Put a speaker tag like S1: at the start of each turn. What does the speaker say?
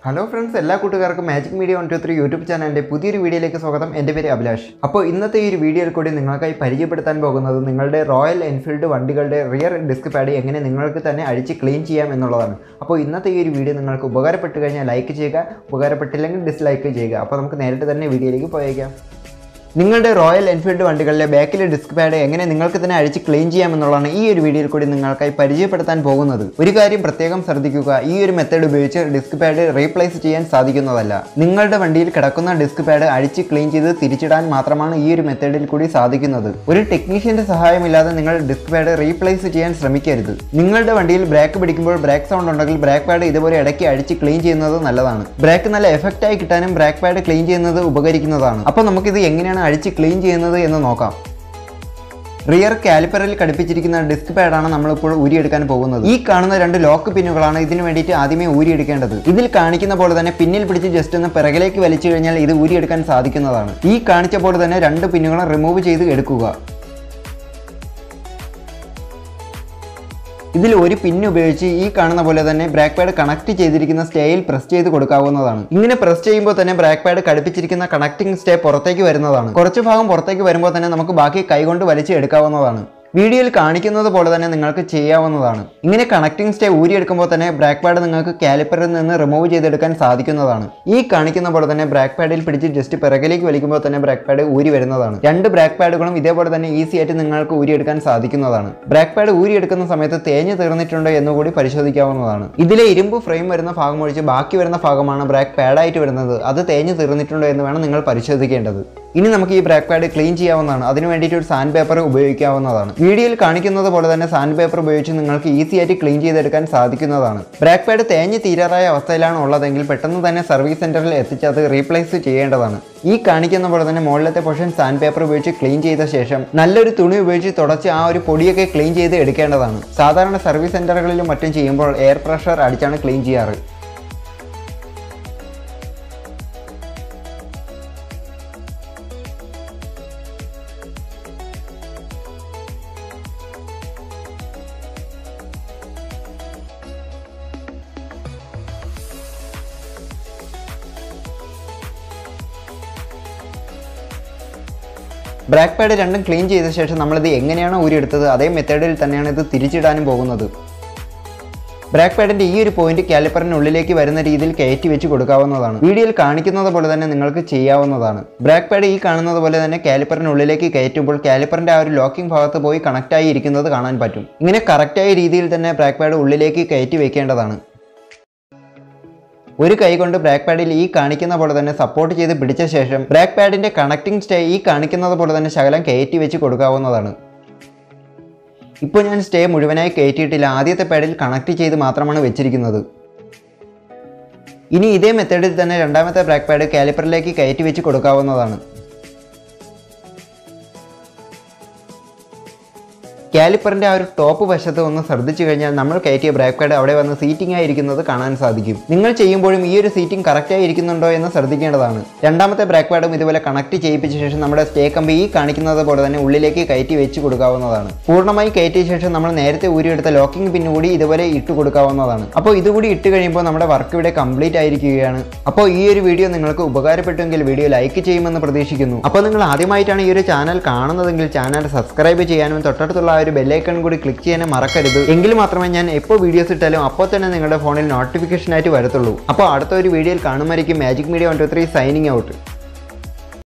S1: hello friends എല്ലാ കൂട്ടുകാർക്കും magic media one two three YouTube ചാനലിൻ്റെ പുതിയൊരു വീഡിയോയിലേക്ക് സ്വാഗതം എൻ്റെ പേര് അഭിലാഷ് അപ്പോൾ ഇന്നത്തെ ഈ ഒരു വീഡിയോയിൽ കൂടി നിങ്ങൾക്കായി പരിചയപ്പെടുത്താൻ പോകുന്നത് നിങ്ങളുടെ റോയൽ എൻഫീൽഡ് വണ്ടികളുടെ റിയർ ഡിസ്ക് പാഡ് എങ്ങനെ നിങ്ങൾക്ക് തന്നെ അഴിച്ച് ക്ലീൻ ചെയ്യാം എന്നുള്ളതാണ് അപ്പോൾ ഇന്നത്തെ ഈ ഒരു വീഡിയോ നിങ്ങൾക്ക് ഉപകാരപ്പെട്ട് കഴിഞ്ഞാൽ ലൈക്ക് ചെയ്യുക ഉപകാരപ്പെട്ടില്ലെങ്കിൽ ഡിസ്ലൈക്ക് ചെയ്യുക അപ്പോൾ നമുക്ക് നേരിട്ട് തന്നെ വീഡിയോയിലേക്ക് പോയേക്കാം നിങ്ങളുടെ റോയൽ എൻഫീൽഡ് വണ്ടികളിലെ ബാക്കിലെ ഡിസ്ക് പാഡ് എങ്ങനെ നിങ്ങൾക്ക് തന്നെ അഴിച്ച് ക്ലീൻ ചെയ്യാമെന്നുള്ളതാണ് ഈ ഒരു വീഡിയോയിൽ കൂടി നിങ്ങൾക്കായി പരിചയപ്പെടുത്താൻ പോകുന്നത് ഒരു കാര്യം പ്രത്യേകം ശ്രദ്ധിക്കുക ഈ ഒരു മെത്തേഡ് ഉപയോഗിച്ച് ഡിസ്ക് പാഡ് റീപ്ലേസ് ചെയ്യാൻ സാധിക്കുന്നതല്ല നിങ്ങളുടെ വണ്ടിയിൽ കിടക്കുന്ന ഡിസ്ക് പാഡ് അഴിച്ച് ക്ലീൻ ചെയ്ത് തിരിച്ചിടാൻ മാത്രമാണ് ഈ ഒരു മെത്തേഡിൽ കൂടി സാധിക്കുന്നത് ഒരു ടെക്നീഷ്യന്റെ സഹായമില്ലാതെ നിങ്ങൾ ഡിസ്ക് പാഡ് റീപ്ലേസ് ചെയ്യാൻ ശ്രമിക്കരുത് നിങ്ങളുടെ വണ്ടിയിൽ ബ്രേക്ക് പിടിക്കുമ്പോൾ ബ്രേക്ക് സൗണ്ട് ഉണ്ടെങ്കിൽ ബ്രേക്ക് പാഡ് ഇതുപോലെ ഇടയ്ക്ക് അഴിച്ച് ക്ലീൻ ചെയ്യുന്നത് നല്ലതാണ് ബ്രേക്ക് നല്ല എഫക്റ്റ് ആയി കിട്ടാനും ബ്രേക്ക് പാഡ് ക്ലീൻ ചെയ്യുന്നത് ഉപകരിക്കുന്നതാണ് അപ്പോൾ നമുക്കിത് എങ്ങനെയാണ് അഴിച്ച് ക്ലീൻ ചെയ്യുന്നത് എന്ന് നോക്കാം റിയർ കാലിപ്പറിൽ ഘടിപ്പിച്ചിരിക്കുന്ന ഡിസ്ക് പാഡാണ് നമ്മളിപ്പോൾ ഊരിയെടുക്കാൻ പോകുന്നത് ഈ കാണുന്ന രണ്ട് ലോക്ക് പിന്നുകളാണ് ഇതിനു വേണ്ടിയിട്ട് ആദ്യമേ ഊരിയെടുക്കേണ്ടത് ഇതിൽ കാണിക്കുന്ന പോലെ തന്നെ പിന്നിൽ പിടിച്ച് ജസ്റ്റ് ഒന്ന് പിറകിലേക്ക് വലിച്ചു കഴിഞ്ഞാൽ ഇത് ഊരിയെടുക്കാൻ സാധിക്കുന്നതാണ് ഈ കാണിച്ച പോലെ തന്നെ രണ്ട് പിന്നുകളും റിമൂവ് ചെയ്ത് എടുക്കുക ഇതിൽ ഒരു പിന്ന് ഉപയോഗിച്ച് ഈ കാണുന്ന പോലെ തന്നെ ബ്രേക്ക് പാഡ് കണക്ട് ചെയ്തിരിക്കുന്ന സ്റ്റേയിൽ പ്രസ് ചെയ്ത് കൊടുക്കാവുന്നതാണ് ഇങ്ങനെ പ്രസ് ചെയ്യുമ്പോൾ തന്നെ ബ്രേക്ക് പാഡ് ഘടിപ്പിച്ചിരിക്കുന്ന കണക്റ്റിംഗ് സ്റ്റേ പുറത്തേക്ക് വരുന്നതാണ് കുറച്ച് ഭാഗം പുറത്തേക്ക് വരുമ്പോൾ തന്നെ നമുക്ക് ബാക്കി കൈകൊണ്ട് വലിച്ച് എടുക്കാവുന്നതാണ് വീഡിയോയിൽ കാണിക്കുന്നത് പോലെ തന്നെ നിങ്ങൾക്ക് ചെയ്യാവുന്നതാണ് ഇങ്ങനെ കണക്റ്റിംഗ് സ്റ്റേ ഊരിയെടുക്കുമ്പോൾ തന്നെ ബ്രേക്ക് പാഡ് നിങ്ങൾക്ക് കാലിപ്പറിൽ നിന്ന് റിമൂവ് ചെയ്തെടുക്കാൻ സാധിക്കുന്നതാണ് ഈ കാണിക്കുന്ന പോലെ തന്നെ ബ്രേക്ക് പാഡിൽ പിടിച്ച് ജസ്റ്റ് പിറകിലേക്ക് വലിക്കുമ്പോൾ തന്നെ ബ്രേക്ക് പാഡ് ഊരി വരുന്നതാണ് രണ്ട് ബ്രേക്ക് പാഡുകളും ഇതേപോലെ തന്നെ ഈസി ആയിട്ട് നിങ്ങൾക്ക് ഊരിയെടുക്കാൻ സാധിക്കുന്നതാണ് ബ്രേക്ക് പാഡ് ഊരിയെടുക്കുന്ന സമയത്ത് തേഞ്ഞ് തീർന്നിട്ടുണ്ടോ എന്നുകൂടി പരിശോധിക്കാവുന്നതാണ് ഇതിലെ ഇരുമ്പ് ഫ്രെയിം വരുന്ന ഭാഗം ഒഴിച്ച് ബാക്കി വരുന്ന ഭാഗമാണ് ബ്രേക്ക് പാഡായിട്ട് വരുന്നത് അത് തേഞ്ഞ് തീർന്നിട്ടുണ്ടോ എന്ന് വേണം നിങ്ങൾ പരിശോധിക്കേണ്ടത് ഇനി നമുക്ക് ഈ ബ്രേക്ക് പാഡ് ക്ലീൻ ചെയ്യാവുന്നതാണ് അതിന് വേണ്ടിയിട്ട് ഒരു സാൻഡ് പേപ്പർ ഉപയോഗിക്കാവുന്നതാണ് വീഡിയോയിൽ കാണിക്കുന്നത് പോലെ തന്നെ സാൻഡ് പേപ്പർ ഉപയോഗിച്ച് നിങ്ങൾക്ക് ഈസി ആയിട്ട് ക്ലീൻ ചെയ്തെടുക്കാൻ സാധിക്കുന്നതാണ് ബ്രേക്ക് പാഡ് തേഞ്ഞ് തീരാറായ അവസ്ഥയിലാണ് ഉള്ളതെങ്കിൽ പെട്ടെന്ന് തന്നെ സർവീസ് സെന്ററിൽ എത്തിച്ച് അത് റീപ്ലേസ് ചെയ്യേണ്ടതാണ് ഈ കാണിക്കുന്ന പോലെ തന്നെ മുകളിലത്തെ പോർഷൻ സാൻഡ് പേപ്പർ ഉപയോഗിച്ച് ക്ലീൻ ചെയ്ത ശേഷം നല്ലൊരു തുണി ഉപയോഗിച്ച് തുടച്ച് ആ ഒരു പൊടിയൊക്കെ ക്ലീൻ ചെയ്ത് എടുക്കേണ്ടതാണ് സാധാരണ സർവീസ് സെന്ററുകളിലും മറ്റും ചെയ്യുമ്പോൾ എയർ പ്രഷർ അടിച്ചാണ് ക്ലീൻ ചെയ്യാറ് ബ്രേക്ക് പാഡ് രണ്ടും ക്ലീൻ ചെയ്ത ശേഷം നമ്മളിത് എങ്ങനെയാണോ ഊരിയെടുത്തത് അതേ മെത്തേഡിൽ തന്നെയാണ് ഇത് തിരിച്ചിടാനും പോകുന്നത് ബ്രേക്ക് പാഡിന്റെ ഈ ഒരു പോയിന്റ് കാലിപ്പറിനുള്ളിലേക്ക് വരുന്ന രീതിയിൽ കയറ്റി വെച്ച് കൊടുക്കാവുന്നതാണ് വീഡിയോയിൽ കാണിക്കുന്നത് പോലെ തന്നെ നിങ്ങൾക്ക് ചെയ്യാവുന്നതാണ് ബ്രേക്ക് പാഡ് ഈ കാണുന്നത് പോലെ തന്നെ കാലിപ്പറിനുള്ളിലേക്ക് കയറ്റുമ്പോൾ കാലിപ്പറിന്റെ ആ ഒരു ലോക്കിംഗ് ഭാഗത്ത് പോയി കണക്റ്റ് ആയി ഇരിക്കുന്നത് കാണാൻ പറ്റും ഇങ്ങനെ കറക്റ്റായ രീതിയിൽ തന്നെ ബ്രേക്ക് പാഡ് ഉള്ളിലേക്ക് കയറ്റി വെക്കേണ്ടതാണ് ഒരു കൈ കൊണ്ട് ബ്രേക്ക് പാഡിൽ ഈ കാണിക്കുന്ന പോലെ തന്നെ സപ്പോർട്ട് ചെയ്ത് പിടിച്ച ശേഷം ബ്രേക്ക് പാഡിന്റെ കണക്റ്റിംഗ് സ്റ്റേ ഈ കാണിക്കുന്നത് പോലെ തന്നെ ശകലം കയറ്റി വെച്ച് കൊടുക്കാവുന്നതാണ് ഇപ്പോൾ ഞാൻ സ്റ്റേ മുഴുവനായി കയറ്റിയിട്ടില്ല ആദ്യത്തെ പാഡിൽ കണക്ട് ചെയ്ത് മാത്രമാണ് വെച്ചിരിക്കുന്നത് ഇനി ഇതേ മെത്തേഡിൽ തന്നെ രണ്ടാമത്തെ ബ്രേക്ക് പാഡ് കാലിപ്പറിലേക്ക് കയറ്റി വെച്ച് കൊടുക്കാവുന്നതാണ് കാലിപ്പറിന്റെ ആ ഒരു ടോപ്പ് വശത്ത് ഒന്ന് ശ്രദ്ധിച്ചു കഴിഞ്ഞാൽ നമ്മൾ കയറ്റിയ ബ്രേക്ക് പാഡ് അവിടെ വന്ന് സീറ്റിംഗ് ആയിരിക്കുന്നത് കാണാൻ സാധിക്കും നിങ്ങൾ ചെയ്യുമ്പോഴും ഈ ഒരു സീറ്റിംഗ് കറക്റ്റ് ആയിരിക്കുന്നുണ്ടോ എന്ന് ശ്രദ്ധിക്കേണ്ടതാണ് രണ്ടാമത്തെ ബ്രേക്ക് പാഡും ഇതുപോലെ കണക്ട് ചെയ്യിപ്പിച്ച ശേഷം നമ്മുടെ സ്റ്റേ കമ്പി ഈ കാണിക്കുന്നത് പോലെ തന്നെ ഉള്ളിലേക്ക് കയറ്റി വെച്ച് കൊടുക്കാവുന്നതാണ് പൂർണ്ണമായി കയറ്റിയ ശേഷം നമ്മൾ നേരത്തെ ഊരിയെടുത്ത ലോക്കിംഗ് പിൻ കൂടി ഇതുപോലെ ഇട്ട് കൊടുക്കാവുന്നതാണ് അപ്പോൾ ഇതുകൂടി ഇട്ട് കഴിയുമ്പോൾ നമ്മുടെ വർക്ക് ഇവിടെ കംപ്ലീറ്റ് ആയിരിക്കുകയാണ് അപ്പോൾ ഈ ഒരു വീഡിയോ നിങ്ങൾക്ക് ഉപകാരപ്പെട്ടുവെങ്കിൽ വീഡിയോ ലൈക്ക് ചെയ്യുമെന്ന് പ്രതീക്ഷിക്കുന്നു അപ്പോൾ നിങ്ങൾ ആദ്യമായിട്ടാണ് ഈ ഒരു ചാനൽ കാണുന്നതെങ്കിൽ ചാനൽ സബ്സ്ക്രൈബ് ചെയ്യാനും തൊട്ടടുത്തുള്ള ആ ഒരു ബെല്ലൈക്കൺ കൂടി ക്ലിക്ക് ചെയ്യാനും മറക്കരുത് എങ്കിൽ മാത്രമേ ഞാൻ എപ്പോൾ വീഡിയോസ് ഇട്ടാലും അപ്പോൾ തന്നെ നിങ്ങളുടെ ഫോണിൽ നോട്ടിഫിക്കേഷൻ ആയിട്ട് വരത്തുള്ളൂ അപ്പോൾ അടുത്ത ഒരു വീഡിയോയിൽ കാണുമായിരിക്കും magic media one two three signing out